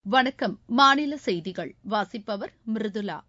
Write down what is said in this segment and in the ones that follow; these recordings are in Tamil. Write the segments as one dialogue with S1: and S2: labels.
S1: வணக்கம் மாநில செய்திகள் வாசிப்பவர் மிருதுளா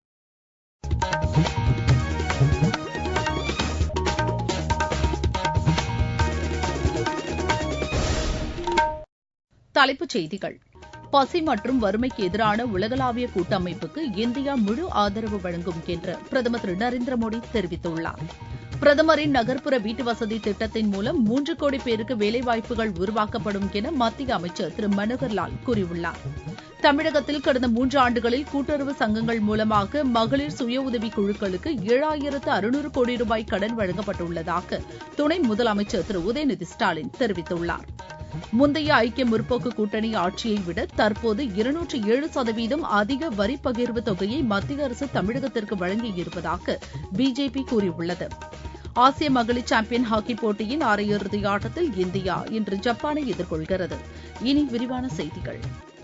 S1: தலைப்புச் செய்திகள் பசி மற்றும் வறுமைக்கு எதிரான உலகளாவிய கூட்டமைப்புக்கு இந்தியா முழு ஆதரவு வழங்கும் என்று பிரதமர் திரு நரேந்திர மோடி தெரிவித்துள்ளார் பிரதமரின் நகர்ப்புற வீட்டுவசதி திட்டத்தின் மூலம் மூன்று கோடி பேருக்கு வேலைவாய்ப்புகள் உருவாக்கப்படும் என மத்திய அமைச்சர் திரு மனோகர் லால் கூறியுள்ளார் தமிழகத்தில் கடந்த மூன்று ஆண்டுகளில் கூட்டுறவு சங்கங்கள் மூலமாக மகளிர் சுய உதவி குழுக்களுக்கு ஏழாயிரத்து அறுநூறு கோடி ரூபாய் கடன் வழங்கப்பட்டுள்ளதாக துணை முதலமைச்சர் திரு உதயநிதி ஸ்டாலின் தெரிவித்துள்ளார் முந்தைய ஐக்கிய முற்போக்கு கூட்டணி ஆட்சியை விட தற்போது இருநூற்று ஏழு சதவீதம் அதிக வரி பகிர்வு தொகையை மத்திய அரசு தமிழகத்திற்கு வழங்கியிருப்பதாக பிஜேபி கூறியுள்ளது ஆசிய மகளிர் சாம்பியன் ஹாக்கி போட்டியின் அரையிறுதி ஆட்டத்தில் இந்தியா இன்று ஜப்பானை எதிர்கொள்கிறது இனி விரிவான செய்திகள்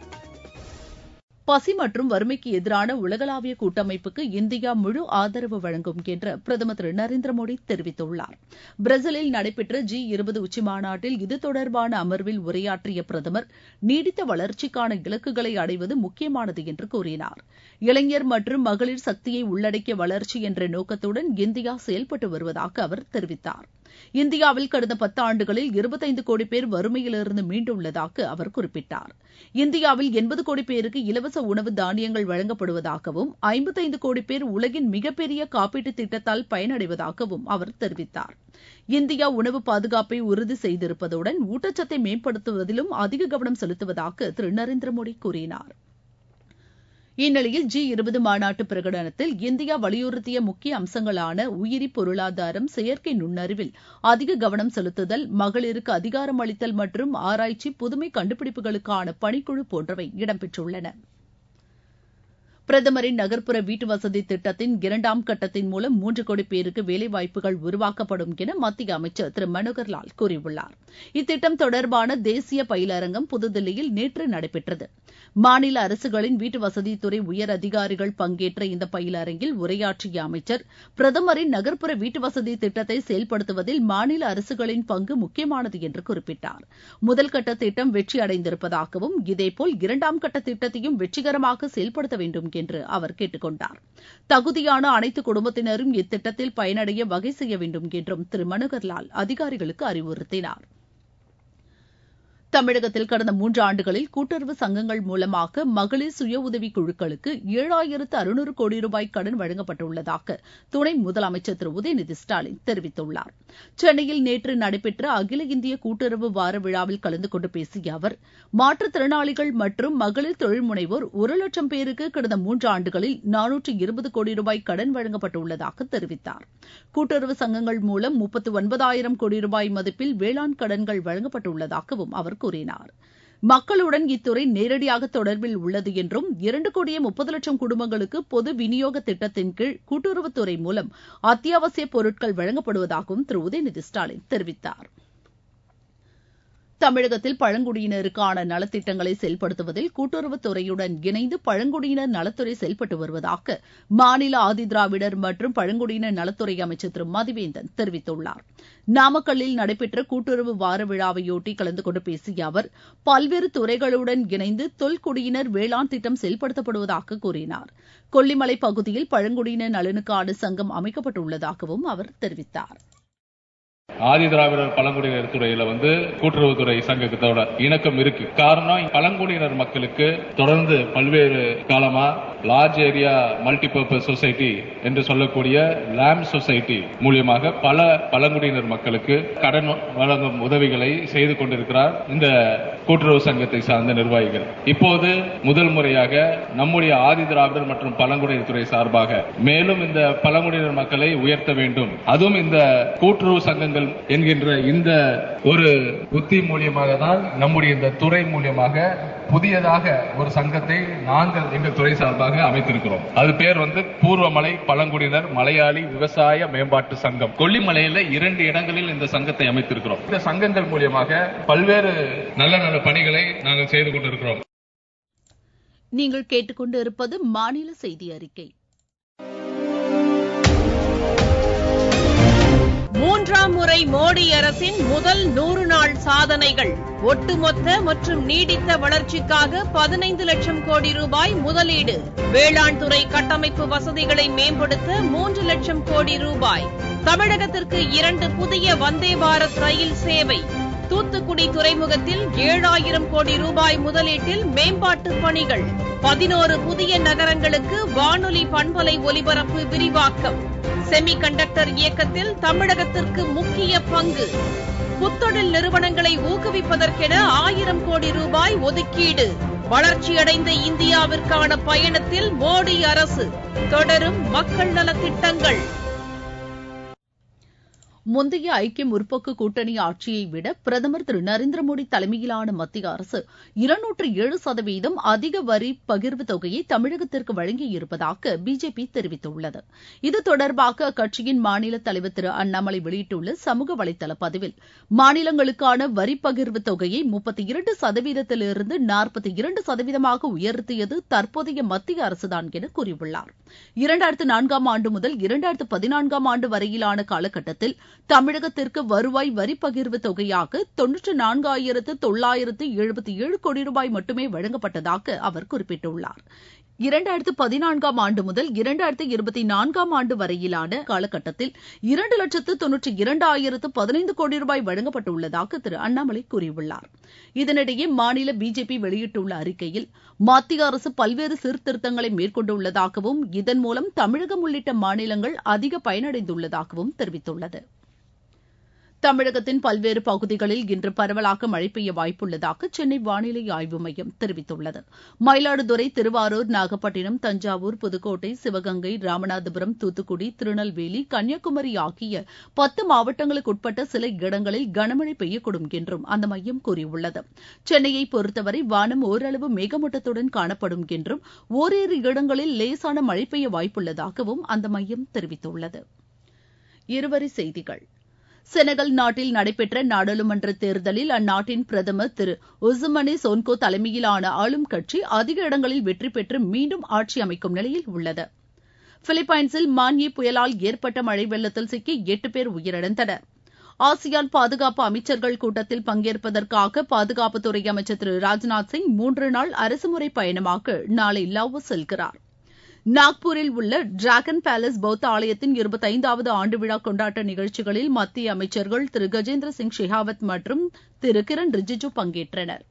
S1: பசி மற்றும் வறுமைக்கு எதிரான உலகளாவிய கூட்டமைப்புக்கு இந்தியா முழு ஆதரவு வழங்கும் என்று பிரதமர் திரு நரேந்திர மோடி தெரிவித்துள்ளார் பிரேசிலில் நடைபெற்ற ஜி இருபது உச்சிமாநாட்டில் இது தொடர்பான அமர்வில் உரையாற்றிய பிரதமர் நீடித்த வளர்ச்சிக்கான இலக்குகளை அடைவது முக்கியமானது என்று கூறினார் இளைஞர் மற்றும் மகளிர் சக்தியை உள்ளடக்கிய வளர்ச்சி என்ற நோக்கத்துடன் இந்தியா செயல்பட்டு வருவதாக அவர் தெரிவித்தார் இந்தியாவில் கடந்த பத்தாண்டுகளில் இருபத்தைந்து கோடி பேர் வறுமையிலிருந்து மீண்டுள்ளதாக அவர் குறிப்பிட்டார் இந்தியாவில் எண்பது கோடி பேருக்கு இலவச உணவு தானியங்கள் வழங்கப்படுவதாகவும் ஐம்பத்தைந்து கோடி பேர் உலகின் மிகப்பெரிய காப்பீட்டு திட்டத்தால் பயனடைவதாகவும் அவர் தெரிவித்தார் இந்தியா உணவு பாதுகாப்பை உறுதி செய்திருப்பதுடன் ஊட்டச்சத்தை மேம்படுத்துவதிலும் அதிக கவனம் செலுத்துவதாக திரு நரேந்திர மோடி கூறினார் இந்நிலையில் ஜி இருபது மாநாட்டு பிரகடனத்தில் இந்தியா வலியுறுத்திய முக்கிய அம்சங்களான உயிரி பொருளாதாரம் செயற்கை நுண்ணறிவில் அதிக கவனம் செலுத்துதல் மகளிருக்கு அதிகாரம் அளித்தல் மற்றும் ஆராய்ச்சி புதுமை கண்டுபிடிப்புகளுக்கான பணிக்குழு போன்றவை இடம்பெற்றுள்ளன பிரதமரின் நகர்ப்புற வீட்டுவசதி திட்டத்தின் இரண்டாம் கட்டத்தின் மூலம் மூன்று கோடி பேருக்கு வேலைவாய்ப்புகள் உருவாக்கப்படும் என மத்திய அமைச்சர் திரு மனோகர் லால் கூறியுள்ளார் இத்திட்டம் தொடர்பான தேசிய பயிலரங்கம் புதுதில்லியில் நேற்று நடைபெற்றது மாநில அரசுகளின் வீட்டுவசதித்துறை உயர் அதிகாரிகள் பங்கேற்ற இந்த பயிலரங்கில் உரையாற்றிய அமைச்சர் பிரதமரின் நகர்ப்புற வீட்டுவசதி திட்டத்தை செயல்படுத்துவதில் மாநில அரசுகளின் பங்கு முக்கியமானது என்று குறிப்பிட்டார் முதல் கட்ட திட்டம் வெற்றி அடைந்திருப்பதாகவும் இதேபோல் இரண்டாம் கட்ட திட்டத்தையும் வெற்றிகரமாக செயல்படுத்த வேண்டும் என்று அவர் கேட்டுக் கொண்டார் தகுதியான அனைத்து குடும்பத்தினரும் இத்திட்டத்தில் பயனடைய வகை செய்ய வேண்டும் என்றும் திரு மனோகர்லால் அதிகாரிகளுக்கு அறிவுறுத்தினார் தமிழகத்தில் கடந்த மூன்று ஆண்டுகளில் கூட்டுறவு சங்கங்கள் மூலமாக மகளிர் சுய உதவி குழுக்களுக்கு ஏழாயிரத்து அறுநூறு கோடி ரூபாய் கடன் வழங்கப்பட்டுள்ளதாக துணை முதலமைச்சர் திரு உதயநிதி ஸ்டாலின் தெரிவித்துள்ளார் சென்னையில் நேற்று நடைபெற்ற அகில இந்திய கூட்டுறவு வார விழாவில் கலந்து கொண்டு பேசிய அவர் மாற்றுத்திறனாளிகள் மற்றும் மகளிர் தொழில் முனைவோர் ஒரு லட்சம் பேருக்கு கடந்த மூன்று ஆண்டுகளில் நானூற்று இருபது கோடி ரூபாய் கடன் வழங்கப்பட்டுள்ளதாக தெரிவித்தார் கூட்டுறவு சங்கங்கள் மூலம் முப்பத்து ஒன்பதாயிரம் கோடி ரூபாய் மதிப்பில் வேளாண் கடன்கள் வழங்கப்பட்டுள்ளதாகவும் அவர் கூறினார் மக்களுடன் இத்துறை நேரடியாக தொடர்பில் உள்ளது என்றும் இரண்டு கோடியே முப்பது லட்சம் குடும்பங்களுக்கு பொது விநியோக திட்டத்தின் கீழ் கூட்டுறவுத்துறை மூலம் அத்தியாவசிய பொருட்கள் வழங்கப்படுவதாகவும் திரு உதயநிதி ஸ்டாலின் தெரிவித்தார் தமிழகத்தில் பழங்குடியினருக்கான நலத்திட்டங்களை செயல்படுத்துவதில் கூட்டுறவுத்துறையுடன் இணைந்து பழங்குடியினர் நலத்துறை செயல்பட்டு வருவதாக மாநில ஆதிதிராவிடர் மற்றும் பழங்குடியினர் நலத்துறை அமைச்சர் திரு மதிவேந்தன் தெரிவித்துள்ளார் நாமக்கல்லில் நடைபெற்ற கூட்டுறவு வார விழாவையொட்டி கலந்து கொண்டு பேசிய அவர் பல்வேறு துறைகளுடன் இணைந்து தொல்குடியினர் வேளாண் திட்டம் செயல்படுத்தப்படுவதாக கூறினார் கொல்லிமலை பகுதியில் பழங்குடியினர் நலனுக்கான சங்கம் அமைக்கப்பட்டுள்ளதாகவும் அவர் தெரிவித்தார்
S2: ஆதி திராவிடர் பழங்குடியினர் துறையில வந்து கூட்டுறவுத்துறை சங்கத்தோட இணக்கம் இருக்கு காரணம் பழங்குடியினர் மக்களுக்கு தொடர்ந்து பல்வேறு காலமா லார்ஜ் ஏரியா மல்டிபர்பஸ் சொசைட்டி என்று சொல்லக்கூடிய லேம் சொசைட்டி மூலியமாக பல பழங்குடியினர் மக்களுக்கு கடன் வழங்கும் உதவிகளை செய்து கொண்டிருக்கிறார் இந்த கூட்டுறவு சங்கத்தை சார்ந்த நிர்வாகிகள் இப்போது முதல் முறையாக நம்முடைய ஆதி திராவிடர் மற்றும் பழங்குடியினர் துறை சார்பாக மேலும் இந்த பழங்குடியினர் மக்களை உயர்த்த வேண்டும் அதுவும் இந்த கூட்டுறவு சங்கங்கள் என்கின்ற இந்த ஒரு புத்தி மூலியமாக தான் நம்முடைய இந்த துறை மூலியமாக புதியதாக ஒரு சங்கத்தை நாங்கள் எங்கள் துறை சார்பாக அமைத்திருக்கிறோம் அது பேர் வந்து பூர்வமலை பழங்குடியினர் மலையாளி விவசாய மேம்பாட்டு சங்கம் கொல்லிமலையில இரண்டு இடங்களில் இந்த சங்கத்தை அமைத்திருக்கிறோம் இந்த சங்கங்கள் மூலியமாக பல்வேறு நல்ல நல்ல பணிகளை நாங்கள் செய்து கொண்டிருக்கிறோம்
S1: நீங்கள் கேட்டுக்கொண்டு இருப்பது மாநில செய்தி அறிக்கை
S3: மூன்று மூன்றாம் முறை மோடி அரசின் முதல் நூறு நாள் சாதனைகள் ஒட்டுமொத்த மற்றும் நீடித்த வளர்ச்சிக்காக பதினைந்து லட்சம் கோடி ரூபாய் முதலீடு வேளாண் துறை கட்டமைப்பு வசதிகளை மேம்படுத்த மூன்று லட்சம் கோடி ரூபாய் தமிழகத்திற்கு இரண்டு புதிய வந்தே பாரத் ரயில் சேவை தூத்துக்குடி துறைமுகத்தில் ஏழாயிரம் கோடி ரூபாய் முதலீட்டில் மேம்பாட்டு பணிகள் பதினோரு புதிய நகரங்களுக்கு வானொலி பண்பலை ஒலிபரப்பு விரிவாக்கம் செமி கண்டக்டர் இயக்கத்தில் தமிழகத்திற்கு முக்கிய பங்கு புத்தொழில் நிறுவனங்களை ஊக்குவிப்பதற்கென ஆயிரம் கோடி ரூபாய் ஒதுக்கீடு வளர்ச்சியடைந்த இந்தியாவிற்கான பயணத்தில் மோடி அரசு தொடரும் மக்கள் நலத்திட்டங்கள்
S1: முந்தைய ஐக்கிய முற்போக்கு கூட்டணி ஆட்சியை விட பிரதமர் திரு நரேந்திர மோடி தலைமையிலான மத்திய அரசு இருநூற்று ஏழு சதவீதம் அதிக வரி பகிர்வு தொகையை தமிழகத்திற்கு வழங்கியிருப்பதாக பிஜேபி தெரிவித்துள்ளது இது தொடர்பாக அக்கட்சியின் மாநில தலைவர் திரு அண்ணாமலை வெளியிட்டுள்ள சமூக வலைதள பதிவில் மாநிலங்களுக்கான வரி பகிர்வு தொகையை முப்பத்தி இரண்டு சதவீதத்திலிருந்து நாற்பத்தி இரண்டு சதவீதமாக உயர்த்தியது தற்போதைய மத்திய அரசுதான் என கூறியுள்ளார் இரண்டாயிரத்து நான்காம் ஆண்டு முதல் இரண்டாயிரத்து பதினான்காம் ஆண்டு வரையிலான காலகட்டத்தில் தமிழகத்திற்கு வருவாய் வரி பகிர்வு தொகையாக தொன்னூற்று நான்காயிரத்து தொள்ளாயிரத்து எழுபத்தி ஏழு கோடி ரூபாய் மட்டுமே வழங்கப்பட்டதாக அவர் குறிப்பிட்டுள்ளார் இரண்டாயிரத்து பதினான்காம் ஆண்டு முதல் இரண்டாயிரத்து இருபத்தி நான்காம் ஆண்டு வரையிலான காலகட்டத்தில் இரண்டு லட்சத்து தொன்னூற்றி இரண்டாயிரத்து பதினைந்து கோடி ரூபாய் வழங்கப்பட்டுள்ளதாக திரு அண்ணாமலை கூறியுள்ளார் இதனிடையே மாநில பிஜேபி வெளியிட்டுள்ள அறிக்கையில் மத்திய அரசு பல்வேறு சீர்திருத்தங்களை மேற்கொண்டுள்ளதாகவும் இதன் மூலம் தமிழகம் உள்ளிட்ட மாநிலங்கள் அதிக பயனடைந்துள்ளதாகவும் தெரிவித்துள்ளது தமிழகத்தின் பல்வேறு பகுதிகளில் இன்று பரவலாக மழை பெய்ய வாய்ப்புள்ளதாக சென்னை வானிலை ஆய்வு மையம் தெரிவித்துள்ளது மயிலாடுதுறை திருவாரூர் நாகப்பட்டினம் தஞ்சாவூர் புதுக்கோட்டை சிவகங்கை ராமநாதபுரம் தூத்துக்குடி திருநெல்வேலி கன்னியாகுமரி ஆகிய பத்து மாவட்டங்களுக்கு உட்பட்ட சில இடங்களில் கனமழை பெய்யக்கூடும் என்றும் அந்த மையம் கூறியுள்ளது சென்னையை பொறுத்தவரை வானம் ஓரளவு மேகமூட்டத்துடன் காணப்படும் என்றும் ஓரிரு இடங்களில் லேசான மழை பெய்ய வாய்ப்புள்ளதாகவும் அந்த மையம் தெரிவித்துள்ளது இருவரி செய்திகள் செனகல் நாட்டில் நடைபெற்ற நாடாளுமன்ற தேர்தலில் அந்நாட்டின் பிரதமர் திரு உசுமனி சோன்கோ தலைமையிலான ஆளும் கட்சி அதிக இடங்களில் வெற்றி பெற்று மீண்டும் ஆட்சி அமைக்கும் நிலையில் உள்ளது பிலிப்பைன்ஸில் மான்யி புயலால் ஏற்பட்ட மழை வெள்ளத்தில் சிக்கி எட்டு பேர் உயிரிழந்தனர் ஆசியான் பாதுகாப்பு அமைச்சர்கள் கூட்டத்தில் பங்கேற்பதற்காக பாதுகாப்புத்துறை அமைச்சர் திரு ராஜ்நாத் சிங் மூன்று நாள் அரசுமுறை பயணமாக நாளை லாவோஸ் செல்கிறார் நாக்பூரில் உள்ள டிராகன் பேலஸ் பௌத்த ஆலயத்தின் இருபத்தைந்தாவது ஆண்டு விழா கொண்டாட்ட நிகழ்ச்சிகளில் மத்திய அமைச்சர்கள் திரு கஜேந்திர சிங் ஷெகாவத் மற்றும் திரு கிரண் ரிஜிஜு பங்கேற்றனர்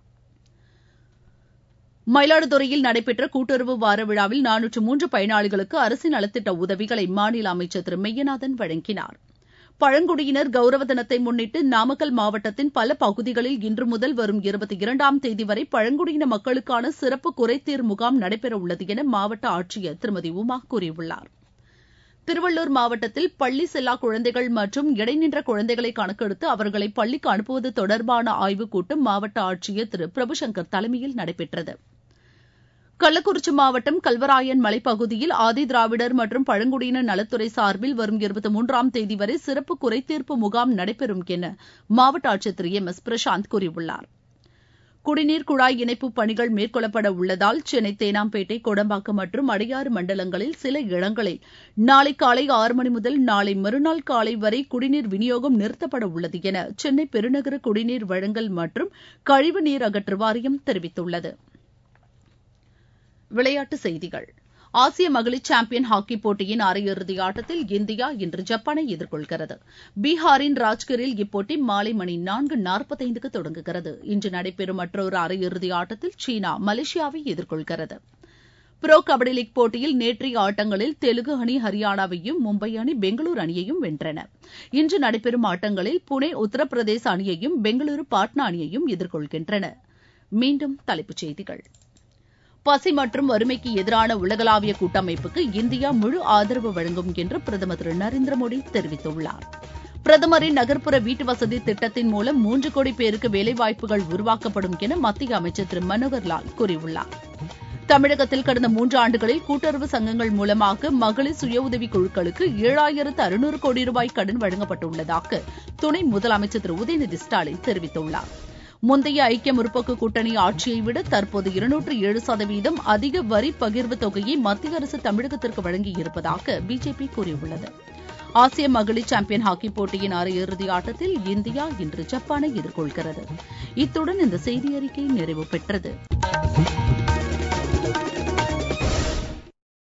S1: மயிலாடுதுறையில் நடைபெற்ற கூட்டுறவு வார விழாவில் நானூற்று மூன்று பயனாளிகளுக்கு அரசின் நலத்திட்ட உதவிகளை மாநில அமைச்சர் திரு மெய்யநாதன் வழங்கினார் பழங்குடியினர் கௌரவ தினத்தை முன்னிட்டு நாமக்கல் மாவட்டத்தின் பல பகுதிகளில் இன்று முதல் வரும் இருபத்தி இரண்டாம் தேதி வரை பழங்குடியின மக்களுக்கான சிறப்பு குறைதீர் முகாம் நடைபெறவுள்ளது என மாவட்ட ஆட்சியர் திருமதி உமா கூறியுள்ளார் திருவள்ளூர் மாவட்டத்தில் பள்ளி செல்லா குழந்தைகள் மற்றும் இடைநின்ற குழந்தைகளை கணக்கெடுத்து அவர்களை பள்ளிக்கு அனுப்புவது தொடர்பான ஆய்வுக் கூட்டம் மாவட்ட ஆட்சியர் திரு பிரபுசங்கர் தலைமையில் நடைபெற்றது கள்ளக்குறிச்சி மாவட்டம் கல்வராயன் மலைப்பகுதியில் ஆதி திராவிடர் மற்றும் பழங்குடியினர் நலத்துறை சார்பில் வரும் இருபத்தி மூன்றாம் தேதி வரை சிறப்பு குறைதீர்ப்பு முகாம் நடைபெறும் என மாவட்ட ஆட்சியர் திரு எம் எஸ் பிரசாந்த் கூறியுள்ளார் குடிநீர் குழாய் இணைப்பு பணிகள் மேற்கொள்ளப்பட உள்ளதால் சென்னை தேனாம்பேட்டை கொடம்பாக்கம் மற்றும் அடையாறு மண்டலங்களில் சில இடங்களில் நாளை காலை ஆறு மணி முதல் நாளை மறுநாள் காலை வரை குடிநீர் விநியோகம் நிறுத்தப்பட உள்ளது என சென்னை பெருநகர குடிநீர் வழங்கல் மற்றும் கழிவு நீர் அகற்று வாரியம் தெரிவித்துள்ளது விளையாட்டுச் செய்திகள் ஆசிய மகளிர் சாம்பியன் ஹாக்கி போட்டியின் அரையிறுதி ஆட்டத்தில் இந்தியா இன்று ஜப்பானை எதிர்கொள்கிறது பீகாரின் ராஜ்கிரில் இப்போட்டி மாலை மணி நான்கு நாற்பத்தைந்துக்கு தொடங்குகிறது இன்று நடைபெறும் மற்றொரு அரையிறுதி ஆட்டத்தில் சீனா மலேசியாவை எதிர்கொள்கிறது புரோ கபடி லீக் போட்டியில் நேற்றைய ஆட்டங்களில் தெலுங்கு அணி ஹரியானாவையும் மும்பை அணி பெங்களூரு அணியையும் வென்றன இன்று நடைபெறும் ஆட்டங்களில் புனே உத்தரப்பிரதேச அணியையும் பெங்களூரு பாட்னா அணியையும் எதிர்கொள்கின்றன மீண்டும் தலைப்புச் செய்திகள் பசி மற்றும் வறுமைக்கு எதிரான உலகளாவிய கூட்டமைப்புக்கு இந்தியா முழு ஆதரவு வழங்கும் என்று பிரதமர் திரு நரேந்திர மோடி தெரிவித்துள்ளார் பிரதமரின் நகர்ப்புற வீட்டு வசதி திட்டத்தின் மூலம் மூன்று கோடி பேருக்கு வேலைவாய்ப்புகள் உருவாக்கப்படும் என மத்திய அமைச்சர் திரு மனோகர் லால் கூறியுள்ளார் தமிழகத்தில் கடந்த மூன்று ஆண்டுகளில் கூட்டுறவு சங்கங்கள் மூலமாக மகளிர் சுய உதவி குழுக்களுக்கு ஏழாயிரத்து அறுநூறு கோடி ரூபாய் கடன் வழங்கப்பட்டுள்ளதாக துணை முதலமைச்சர் திரு உதயநிதி ஸ்டாலின் தெரிவித்துள்ளார் முந்தைய ஐக்கிய முற்போக்கு கூட்டணி ஆட்சியை விட தற்போது இருநூற்று ஏழு சதவீதம் அதிக வரி பகிர்வு தொகையை மத்திய அரசு தமிழகத்திற்கு வழங்கியிருப்பதாக பிஜேபி கூறியுள்ளது ஆசிய மகளிர் சாம்பியன் ஹாக்கி போட்டியின் அரையிறுதி ஆட்டத்தில் இந்தியா இன்று ஜப்பானை எதிர்கொள்கிறது இத்துடன் இந்த செய்தி அறிக்கை நிறைவு பெற்றது